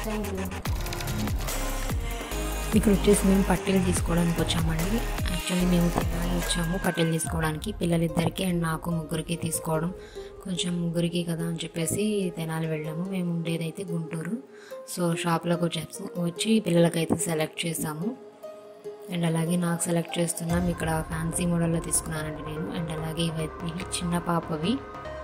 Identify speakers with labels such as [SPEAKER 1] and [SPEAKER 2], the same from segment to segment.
[SPEAKER 1] thank you
[SPEAKER 2] ఇక్కడ వచ్చేసి మేము పట్టీలు తీసుకోవడానికి వచ్చామండి యాక్చువల్లీ మేము తెనాలి వచ్చాము పట్టీలు తీసుకోవడానికి పిల్లలిద్దరికి అండ్ నాకు ముగ్గురికి తీసుకోవడం కొంచెం ముగ్గురికి కదా అని చెప్పేసి తెనాలి వెళ్ళాము మేము ఉండేదైతే గుంటూరు సో షాప్లోకి వచ్చేసి వచ్చి పిల్లలకైతే సెలెక్ట్ చేసాము అండ్ అలాగే నాకు సెలెక్ట్ చేస్తున్నాం ఇక్కడ ఫ్యాన్సీ మోడల్లో తీసుకున్నానండి నేను అండ్ అలాగే ఇవి చిన్న పాపవి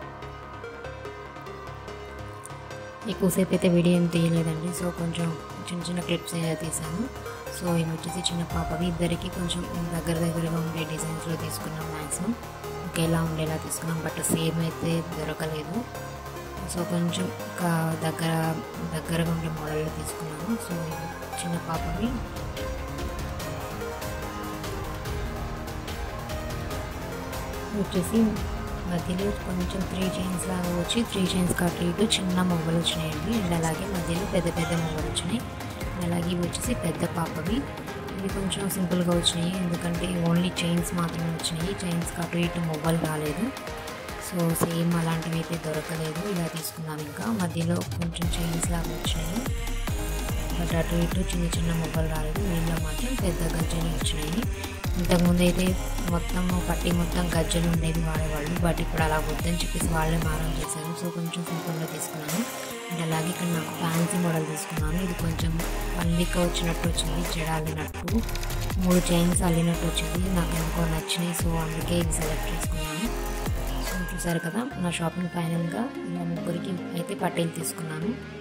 [SPEAKER 2] ఎక్కువసేపు అయితే వీడియో ఏం తీయలేదండి సో కొంచెం చిన్న చిన్న క్లిప్స్ అయితే తీసాను సో ఇవి వచ్చేసి చిన్న పాపవి ఇద్దరికి కొంచెం దగ్గర దగ్గరగా ఉండే డిజైన్స్లో తీసుకున్నాం మ్యాక్సిమం ఒకేలా ఉండేలా తీసుకున్నాం బట్ సేమ్ అయితే దొరకలేదు సో కొంచెం ఇంకా దగ్గర దగ్గరగా ఉండే మోడల్లో తీసుకున్నాను సో ఇవి చిన్న పాపవి వచ్చేసి మధ్యలో కొంచెం త్రీ చైన్స్ లాగా వచ్చి త్రీ చైన్స్ కట్టి ఇటు చిన్న మొగ్గలు వచ్చినాయండి అండ్ అలాగే మధ్యలో పెద్ద పెద్ద మొగ్గలు వచ్చినాయి అండ్ అలాగే ఇవి వచ్చేసి పెద్ద పాపవి ఇవి కొంచెం సింపుల్గా వచ్చినాయి ఎందుకంటే ఓన్లీ చైన్స్ మాత్రమే వచ్చినాయి చైన్స్ కట్టు ఇటు మొగ్గలు రాలేదు సో సేమ్ అలాంటివి అయితే దొరకలేదు ఇలా తీసుకున్నాం ఇంకా మధ్యలో కొంచెం చైన్స్ లాగా వచ్చినాయి బట్ అటు ఇటు చిన్న చిన్న మొగ్గలు రాలేదు వీళ్ళలో మాత్రం పెద్ద గజ్జలు వచ్చినాయి ఇంతకుముందు అయితే మొత్తం పట్టి మొత్తం గజ్జలు ఉండేది వాడేవాళ్ళు బట్ ఇప్పుడు అలా వద్దని చెప్పేసి వాళ్ళే మారం చేశారు సో కొంచెం సింపుల్గా తీసుకున్నాను అండ్ అలాగే ఇక్కడ నాకు ఫ్యాన్సీ మోడల్ తీసుకున్నాను ఇది కొంచెం పల్లిక వచ్చినట్టు వచ్చింది జడ అల్లినట్టు మూడు చైన్స్ అల్లినట్టు వచ్చింది నాకు ఎందుకో నచ్చినాయి సో అందుకే ఇది సెలెక్ట్ చేసుకున్నాను సో చూసారు కదా నా షాపింగ్ ఫైనల్గా ఇలా ముగ్గురికి అయితే పట్టేలు తీసుకున్నాను